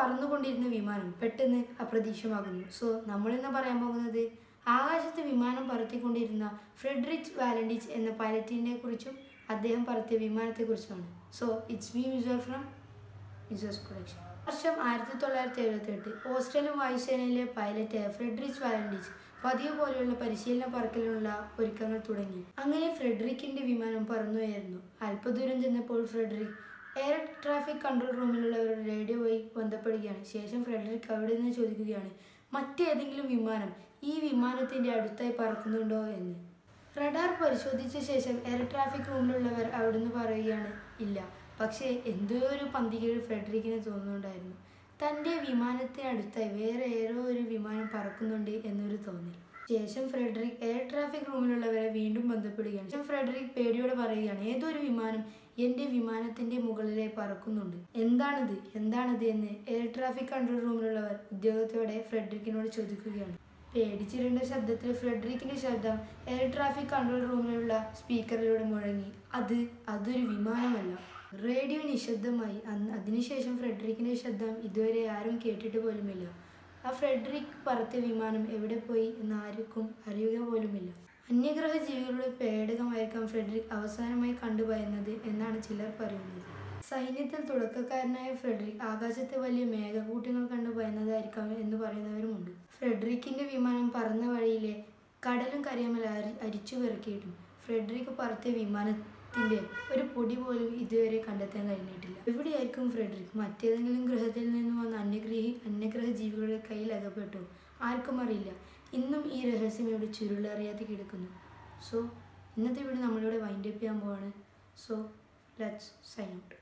പറന്നുകൊണ്ടിരുന്ന വിമാനം പെട്ടെന്ന് അപ്രതീക്ഷമാകുന്നു സോ നമ്മളിന്ന് പറയാൻ പോകുന്നത് ആകാശത്ത് വിമാനം പറത്തിക്കൊണ്ടിരുന്ന ഫ്രെഡറിക് വാലൻഡിച്ച് എന്ന പൈലറ്റിനെ കുറിച്ചും അദ്ദേഹം പറത്തിയ വിമാനത്തെക്കുറിച്ചുമാണ് സോ ഇറ്റ്സ് മീ മിസോർ ഫ്രം മിസോസ് പ്രൊഡക്ഷൻ വർഷം ആയിരത്തി തൊള്ളായിരത്തി എഴുപത്തി എട്ട് ഓസ്ട്രേലിയൻ വായുസേനയിലെ പൈലറ്റ് ഫ്രെഡറിക് വാലൻഡിച്ച് പതിവ് പോലെയുള്ള പരിശീലന പറക്കലിനുള്ള ഒരുക്കങ്ങൾ തുടങ്ങി അങ്ങനെ ഫ്രെഡറിക്കിന്റെ വിമാനം പറന്നുകയായിരുന്നു അല്പദൂരം ചെന്നപ്പോൾ ഫ്രെഡറിക് എയർ ട്രാഫിക് കൺട്രോൾ റൂമിലുള്ളവരുടെ റേഡിയോ വഴി ബന്ധപ്പെടുകയാണ് ശേഷം ഫ്രെഡറിക് അവിടെ നിന്ന് ചോദിക്കുകയാണ് മറ്റേതെങ്കിലും വിമാനം ഈ വിമാനത്തിന്റെ അടുത്തായി പറക്കുന്നുണ്ടോ എന്ന് റഡാർ പരിശോധിച്ച ശേഷം എയർ ട്രാഫിക് റൂമിലുള്ളവർ അവിടുന്ന് പറയുകയാണ് ഇല്ല പക്ഷേ എന്തോ ഒരു പന്തികേട് ഫ്രെഡറിക്കിന് തോന്നുന്നുണ്ടായിരുന്നു തൻ്റെ വിമാനത്തിനടുത്തായി വേറെ ഏതോ ഒരു വിമാനം പറക്കുന്നുണ്ട് എന്നൊരു തോന്നൽ ശേഷം ഫ്രെഡറിക് എയർ ട്രാഫിക് റൂമിലുള്ളവരെ വീണ്ടും ബന്ധപ്പെടുകയാണ് ശേഷം ഫ്രെഡറിക് പേടിയോടെ പറയുകയാണ് ഏതോ ഒരു വിമാനം എൻ്റെ വിമാനത്തിൻ്റെ മുകളിലെ പറക്കുന്നുണ്ട് എന്താണിത് എന്താണിത് എന്ന് എയർ ട്രാഫിക് കൺട്രോൾ റൂമിലുള്ളവർ ഉദ്യോഗത്തോടെ ഫ്രെഡറിക്കിനോട് ചോദിക്കുകയാണ് പേടിച്ചിരുണ്ട ശബ്ദത്തിൽ ഫ്രെഡറിക്കിന്റെ ശബ്ദം എയർ ട്രാഫിക് കൺട്രോൾ റൂമിലുള്ള സ്പീക്കറിലൂടെ മുഴങ്ങി അത് അതൊരു വിമാനമല്ല റേഡിയോ നിശബ്ദമായി അന്ന് അതിനുശേഷം ഫ്രെഡറിക്കിന്റെ ശബ്ദം ഇതുവരെ ആരും കേട്ടിട്ട് പോലുമില്ല ആ ഫ്രെഡറിക് പറത്തിയ വിമാനം എവിടെ പോയി എന്ന് ആർക്കും അറിയുക പോലുമില്ല അന്യഗ്രഹ ജീവികളുടെ പേടകമായിരിക്കാം ഫ്രെഡറിക് അവസാനമായി കണ്ടുപോയെന്നത് എന്നാണ് ചിലർ പറയുന്നത് സൈന്യത്തിൽ തുടക്കക്കാരനായ ഫ്രെഡറിക് ആകാശത്തെ വലിയ മേഘക്കൂട്ടങ്ങൾ കണ്ടു ഭയന്നതായിരിക്കാം എന്ന് പറയുന്നവരുമുണ്ട് ഫ്രെഡറിക്കിന്റെ വിമാനം പറന്ന വഴിയിലെ കടലും കരയുമല അരി അരിച്ചു പെറുക്കിയിട്ടും ഫ്രെഡറിക് പറത്തിയ വിമാനത്തിന്റെ ഒരു പൊടി പോലും ഇതുവരെ കണ്ടെത്താൻ കഴിഞ്ഞിട്ടില്ല എവിടെയായിരിക്കും ഫ്രെഡറിക് മറ്റേതെങ്കിലും ഗ്രഹത്തിൽ നിന്ന് വന്ന അന്യഗ്രഹി അന്യഗ്രഹ ജീവികളുടെ കയ്യിൽ അകപ്പെട്ടു ആർക്കും അറിയില്ല ഇന്നും ഈ രഹസ്യം ഇവിടെ ചുരുളറിയാതെ കിടക്കുന്നു സോ ഇന്നത്തെ വീഡിയോ നമ്മളിവിടെ വൈൻഡപ്പ് ചെയ്യാൻ പോവാണ് സോ ലെറ്റ്സ് സൈൻ ഔട്ട്